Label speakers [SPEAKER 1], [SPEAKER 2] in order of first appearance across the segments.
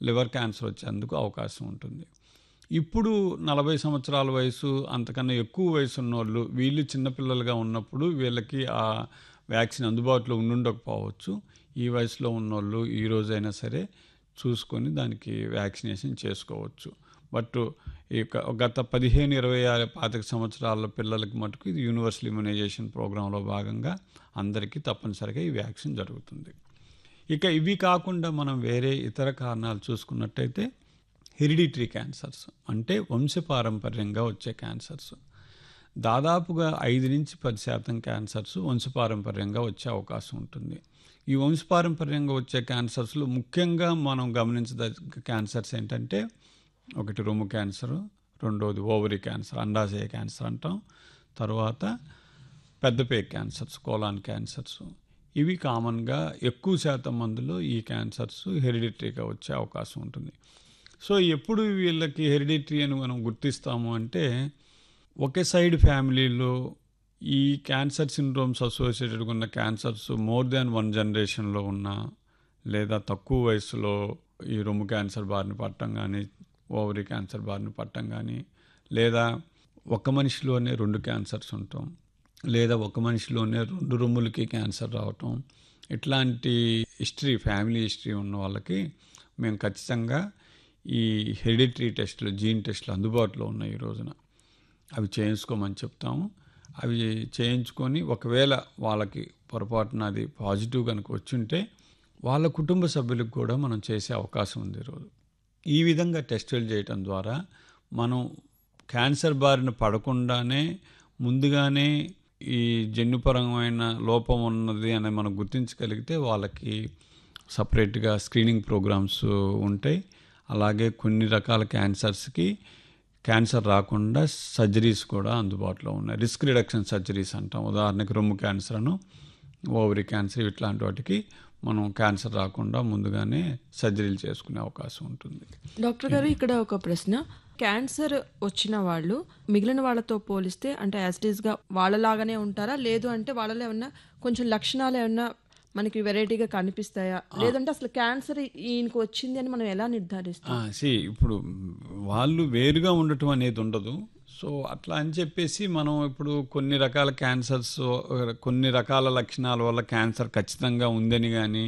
[SPEAKER 1] liver cancer వచ్చేందుకు అవకాశం ఉంటుంది ఇప్పుడు నలభై సంవత్సరాల వయసు అంతకన్నా ఎక్కువ వయసు ఉన్నోళ్ళు వీళ్ళు చిన్నపిల్లలుగా ఉన్నప్పుడు వీళ్ళకి ఆ వ్యాక్సిన్ అందుబాటులో ఉండుండకపోవచ్చు ఈ వయసులో ఉన్నోళ్ళు ఈ రోజైనా సరే చూసుకొని దానికి వ్యాక్సినేషన్ చేసుకోవచ్చు బట్ ఈ యొక్క గత పదిహేను ఇరవై ఆరు పాతిక సంవత్సరాల పిల్లలకి మటుకు ఇది యూనివర్సల్ ఇమ్యునైజేషన్ ప్రోగ్రాంలో భాగంగా అందరికీ తప్పనిసరిగా ఈ వ్యాక్సిన్ జరుగుతుంది ఇక ఇవి కాకుండా మనం వేరే ఇతర కారణాలు చూసుకున్నట్టయితే హెరిడిటరీ క్యాన్సర్స్ అంటే వంశపారంపర్యంగా వచ్చే క్యాన్సర్స్ దాదాపుగా ఐదు నుంచి పది శాతం క్యాన్సర్స్ వంశపారంపర్యంగా వచ్చే అవకాశం ఉంటుంది ఈ వంశపారంపర్యంగా వచ్చే క్యాన్సర్స్లో ముఖ్యంగా మనం గమనించదగ్గ క్యాన్సర్స్ ఏంటంటే ఒకటి రొమ్ము క్యాన్సర్ రెండోది ఓవరీ క్యాన్సర్ అండాశయ క్యాన్సర్ అంటాం తర్వాత పెద్దపే క్యాన్సర్స్ కోలాన్ క్యాన్సర్స్ ఇవి కామన్గా ఎక్కువ శాతం మందిలో ఈ క్యాన్సర్స్ హెరిడిటరీగా వచ్చే అవకాశం ఉంటుంది సో ఎప్పుడు వీళ్ళకి హెరిడిటరీ అని మనం గుర్తిస్తాము అంటే ఒకే సైడ్ ఫ్యామిలీలో ఈ క్యాన్సర్ సిండ్రోమ్స్ అసోసియేటెడ్గా ఉన్న క్యాన్సర్స్ మోర్ దాన్ వన్ జనరేషన్లో ఉన్న లేదా తక్కువ వయసులో ఈ రొమ్ము క్యాన్సర్ బారిన పట్టడం కానీ ఓవరీ క్యాన్సర్ బారిన పట్టడం కానీ లేదా ఒక మనిషిలోనే రెండు క్యాన్సర్స్ ఉంటాం లేదా ఒక మనిషిలోనే రెండు రొమ్ములకి క్యాన్సర్ రావటం ఇట్లాంటి హిస్టరీ ఫ్యామిలీ హిస్టరీ ఉన్న వాళ్ళకి మేము ఖచ్చితంగా ఈ హెరిడిటరీ టెస్టులు జీన్ టెస్టులు అందుబాటులో ఉన్నాయి ఈ రోజున అవి చేయించుకోమని చెప్తాము అవి చేయించుకొని ఒకవేళ వాళ్ళకి పొరపాటున అది పాజిటివ్ కనుక వచ్చుంటే వాళ్ళ కుటుంబ సభ్యులకు కూడా మనం చేసే అవకాశం ఉంది ఈరోజు ఈ విధంగా టెస్టులు చేయటం ద్వారా మనం క్యాన్సర్ బారిన పడకుండానే ముందుగానే ఈ జన్యుపరమైన లోపం ఉన్నది అని మనం గుర్తించగలిగితే వాళ్ళకి సపరేట్గా స్క్రీనింగ్ ప్రోగ్రామ్స్ ఉంటాయి అలాగే కొన్ని రకాల క్యాన్సర్స్కి క్యాన్సర్ రాకుండా సర్జరీస్ కూడా అందుబాటులో ఉన్నాయి రిస్క్ రిడక్షన్ సర్జరీస్ అంటాం ఉదాహరణకి రొమ్ము క్యాన్సర్ అను ఓవరీ క్యాన్సర్ ఇట్లాంటి వాటికి మనం క్యాన్సర్ రాకుండా ముందుగానే సర్జరీలు చేసుకునే అవకాశం ఉంటుంది
[SPEAKER 2] డాక్టర్ గారు ఇక్కడ ఒక ప్రశ్న క్యాన్సర్ వచ్చిన వాళ్ళు మిగిలిన వాళ్ళతో పోలిస్తే అంటే యాజ్ గా వాళ్ళలాగానే ఉంటారా లేదు అంటే వాళ్ళలో ఏమన్నా కొంచెం లక్షణాలు ఏమన్నా మనకి వెరైటీగా కనిపిస్తాయా లేదంటే అసలు క్యాన్సర్ ఈయనకు వచ్చింది అని మనం ఎలా నిర్ధారిస్తాం
[SPEAKER 1] సి ఇప్పుడు వాళ్ళు వేరుగా ఉండటం అనేది ఉండదు సో అట్లా అని చెప్పేసి మనం ఇప్పుడు కొన్ని రకాల క్యాన్సర్స్ కొన్ని రకాల లక్షణాల వల్ల క్యాన్సర్ ఖచ్చితంగా ఉందని కానీ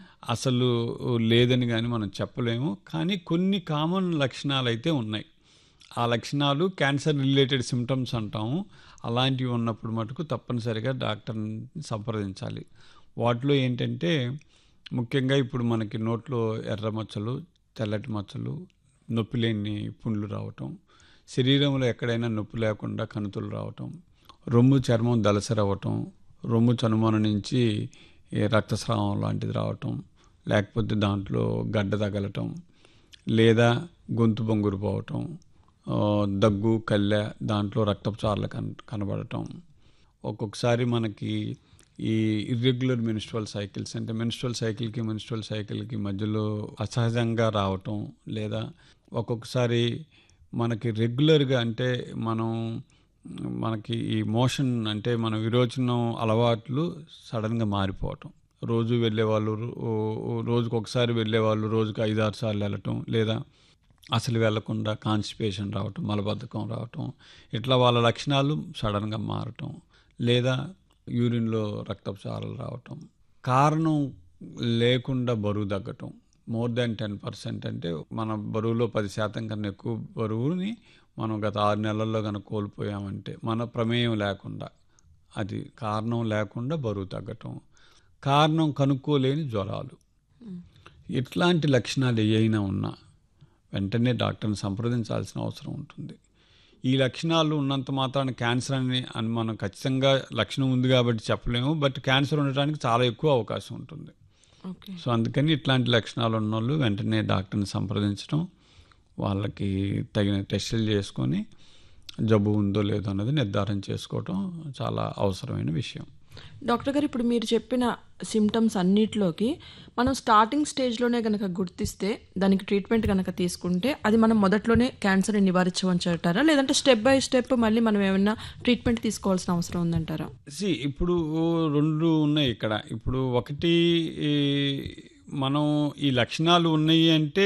[SPEAKER 1] అసలు లేదని కానీ మనం చెప్పలేము కానీ కొన్ని కామన్ లక్షణాలు అయితే ఉన్నాయి ఆ లక్షణాలు క్యాన్సర్ రిలేటెడ్ సిమ్టమ్స్ అంటాము అలాంటివి ఉన్నప్పుడు మటుకు తప్పనిసరిగా డాక్టర్ని సంప్రదించాలి వాటిలో ఏంటంటే ముఖ్యంగా ఇప్పుడు మనకి నోట్లో ఎర్ర మచ్చలు తెల్లటి మచ్చలు నొప్పి లేని పుండ్లు రావటం శరీరంలో ఎక్కడైనా నొప్పి లేకుండా కణుతులు రావటం రొమ్ము చర్మం దలసరవటం రొమ్ము చనుమన నుంచి రక్తస్రావం లాంటిది రావటం లేకపోతే దాంట్లో గడ్డ తగలటం లేదా గొంతు బొంగురు పోవటం దగ్గు కళ్ళె దాంట్లో రక్తపు చార్లు కన్ కనబడటం ఒక్కొక్కసారి మనకి ఈ ఇర్రెగ్యులర్ మెన్స్ట్రల్ సైకిల్స్ అంటే మెన్స్ట్రల్ సైకిల్కి మెన్స్ట్రల్ సైకిల్కి మధ్యలో అసహజంగా రావటం లేదా ఒక్కొక్కసారి మనకి రెగ్యులర్గా అంటే మనం మనకి ఈ మోషన్ అంటే మన విరోచనం అలవాట్లు సడన్గా మారిపోవటం రోజు వెళ్ళేవాళ్ళు రోజుకు ఒకసారి వెళ్ళేవాళ్ళు రోజుకు ఐదారు సార్లు వెళ్ళటం లేదా అసలు వెళ్లకుండా కాన్స్టిపేషన్ రావటం మలబద్ధకం రావటం ఇట్లా వాళ్ళ లక్షణాలు సడన్గా మారటం లేదా యూరిన్లో రక్తపు చారలు రావటం కారణం లేకుండా బరువు తగ్గటం మోర్ దాన్ టెన్ పర్సెంట్ అంటే మన బరువులో పది శాతం కన్నా ఎక్కువ బరువుని మనం గత ఆరు నెలల్లో కనుక కోల్పోయామంటే మన ప్రమేయం లేకుండా అది కారణం లేకుండా బరువు తగ్గటం కారణం కనుక్కోలేని జ్వరాలు ఇట్లాంటి లక్షణాలు ఏవైనా ఉన్నా వెంటనే డాక్టర్ని సంప్రదించాల్సిన అవసరం ఉంటుంది ఈ లక్షణాలు ఉన్నంత మాత్రాన క్యాన్సర్ అని అని మనం ఖచ్చితంగా లక్షణం ఉంది కాబట్టి చెప్పలేము బట్ క్యాన్సర్ ఉండటానికి చాలా ఎక్కువ అవకాశం ఉంటుంది
[SPEAKER 2] ఓకే
[SPEAKER 1] సో అందుకని ఇట్లాంటి లక్షణాలు ఉన్న వాళ్ళు వెంటనే డాక్టర్ని సంప్రదించడం వాళ్ళకి తగిన టెస్టులు చేసుకొని జబ్బు ఉందో లేదో అన్నది నిర్ధారణ చేసుకోవటం చాలా అవసరమైన విషయం
[SPEAKER 2] డాక్టర్ గారు ఇప్పుడు మీరు చెప్పిన సిమ్టమ్స్ అన్నిటిలోకి మనం స్టార్టింగ్ స్టేజ్లోనే గనక గుర్తిస్తే దానికి ట్రీట్మెంట్ గనక తీసుకుంటే అది మనం మొదట్లోనే క్యాన్సర్ని నివారించవచ్చు అంటారా లేదంటే స్టెప్ బై స్టెప్ మళ్ళీ మనం ఏమైనా ట్రీట్మెంట్ తీసుకోవాల్సిన అవసరం ఉందంటారా
[SPEAKER 1] సి ఇప్పుడు రెండు ఉన్నాయి ఇక్కడ ఇప్పుడు ఒకటి ఈ మనం ఈ లక్షణాలు ఉన్నాయి అంటే